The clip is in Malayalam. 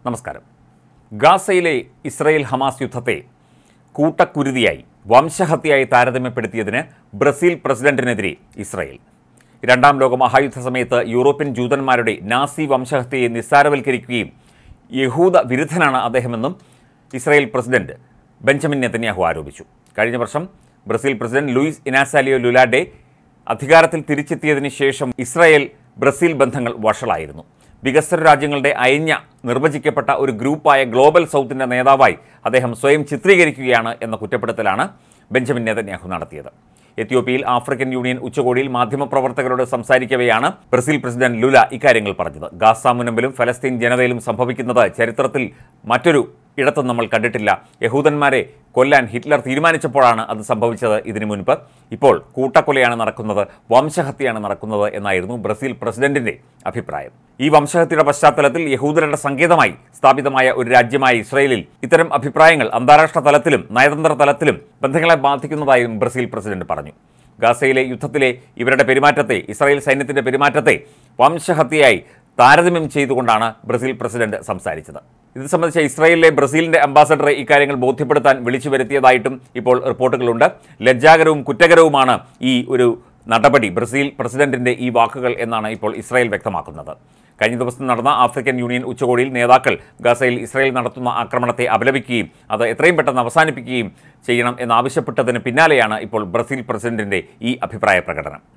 നമസ്കാരം ഗാസയിലെ ഇസ്രയേൽ ഹമാസ് യുദ്ധത്തെ കൂട്ടക്കുരുതിയായി വംശഹത്യയായി താരതമ്യപ്പെടുത്തിയതിന് ബ്രസീൽ പ്രസിഡന്റിനെതിരെ ഇസ്രയേൽ രണ്ടാം ലോക മഹായുദ്ധ സമയത്ത് യൂറോപ്യൻ ജൂതന്മാരുടെ നാസി വംശഹത്യയെ നിസ്സാരവൽക്കരിക്കുകയും യഹൂദ വിരുദ്ധനാണ് അദ്ദേഹമെന്നും ഇസ്രായേൽ പ്രസിഡന്റ് ബെഞ്ചമിൻ നെതന്യാഹു ആരോപിച്ചു കഴിഞ്ഞ വർഷം ബ്രസീൽ പ്രസിഡന്റ് ലൂയിസ് ഇനാസാലിയോ ലുലാഡെ അധികാരത്തിൽ തിരിച്ചെത്തിയതിന് ശേഷം ഇസ്രായേൽ ബ്രസീൽ ബന്ധങ്ങൾ വഷളായിരുന്നു വികസ്വര രാജ്യങ്ങളുടെ അയഞ്ഞ നിർവചിക്കപ്പെട്ട ഒരു ഗ്രൂപ്പായ ഗ്ലോബൽ സൗത്തിൻ്റെ നേതാവായി അദ്ദേഹം സ്വയം ചിത്രീകരിക്കുകയാണ് എന്ന കുറ്റപ്പെടുത്തലാണ് ബെഞ്ചമിൻ നെതന്യാഹു നടത്തിയത് എത്യോപ്യയിൽ ആഫ്രിക്കൻ യൂണിയൻ ഉച്ചകോടിയിൽ മാധ്യമപ്രവർത്തകരോട് സംസാരിക്കവെയാണ് ബ്രസീൽ പ്രസിഡന്റ് ലുല ഇക്കാര്യങ്ങൾ പറഞ്ഞത് ഗാസ മുനമ്പിലും ഫലസ്തീൻ ജനതയിലും സംഭവിക്കുന്നത് ചരിത്രത്തിൽ മറ്റൊരു ഇടത്തും നമ്മൾ കണ്ടിട്ടില്ല യഹൂദന്മാരെ കൊല്ലാൻ ഹിറ്റ്ലർ തീരുമാനിച്ചപ്പോഴാണ് അത് സംഭവിച്ചത് ഇതിനു മുൻപ് ഇപ്പോൾ കൂട്ടക്കൊലയാണ് നടക്കുന്നത് വംശഹത്യയാണ് നടക്കുന്നത് എന്നായിരുന്നു ബ്രസീൽ പ്രസിഡന്റിന്റെ അഭിപ്രായം ഈ വംശഹത്യയുടെ പശ്ചാത്തലത്തിൽ യഹൂദരുടെ സങ്കേതമായി സ്ഥാപിതമായ ഒരു രാജ്യമായ ഇസ്രയേലിൽ ഇത്തരം അഭിപ്രായങ്ങൾ അന്താരാഷ്ട്ര തലത്തിലും നയതന്ത്ര തലത്തിലും ബന്ധങ്ങളെ ബാധിക്കുന്നതായും ബ്രസീൽ പ്രസിഡന്റ് പറഞ്ഞു ഗാസയിലെ യുദ്ധത്തിലെ ഇവരുടെ പെരുമാറ്റത്തെ ഇസ്രായേൽ സൈന്യത്തിന്റെ പെരുമാറ്റത്തെ വംശഹത്യയായി താരതമ്യം ചെയ്തുകൊണ്ടാണ് ബ്രസീൽ പ്രസിഡന്റ് സംസാരിച്ചത് ഇത് സംബന്ധിച്ച ഇസ്രായേലിലെ ബ്രസീലിന്റെ അംബാസഡറെ ഇക്കാര്യങ്ങൾ ബോധ്യപ്പെടുത്താൻ വിളിച്ചു വരുത്തിയതായിട്ടും ഇപ്പോൾ റിപ്പോർട്ടുകളുണ്ട് ലജ്ജാകരവും കുറ്റകരവുമാണ് ഈ ഒരു നടപടി ബ്രസീൽ പ്രസിഡന്റിന്റെ ഈ വാക്കുകൾ എന്നാണ് ഇപ്പോൾ ഇസ്രായേൽ വ്യക്തമാക്കുന്നത് കഴിഞ്ഞ ദിവസം നടന്ന ആഫ്രിക്കൻ യൂണിയൻ ഉച്ചകോടിയിൽ നേതാക്കൾ ഗസയിൽ ഇസ്രായേൽ നടത്തുന്ന ആക്രമണത്തെ അപലപിക്കുകയും അത് എത്രയും പെട്ടെന്ന് അവസാനിപ്പിക്കുകയും ചെയ്യണം എന്നാവശ്യപ്പെട്ടതിന് പിന്നാലെയാണ് ഇപ്പോൾ ബ്രസീൽ പ്രസിഡന്റിന്റെ ഈ അഭിപ്രായ പ്രകടനം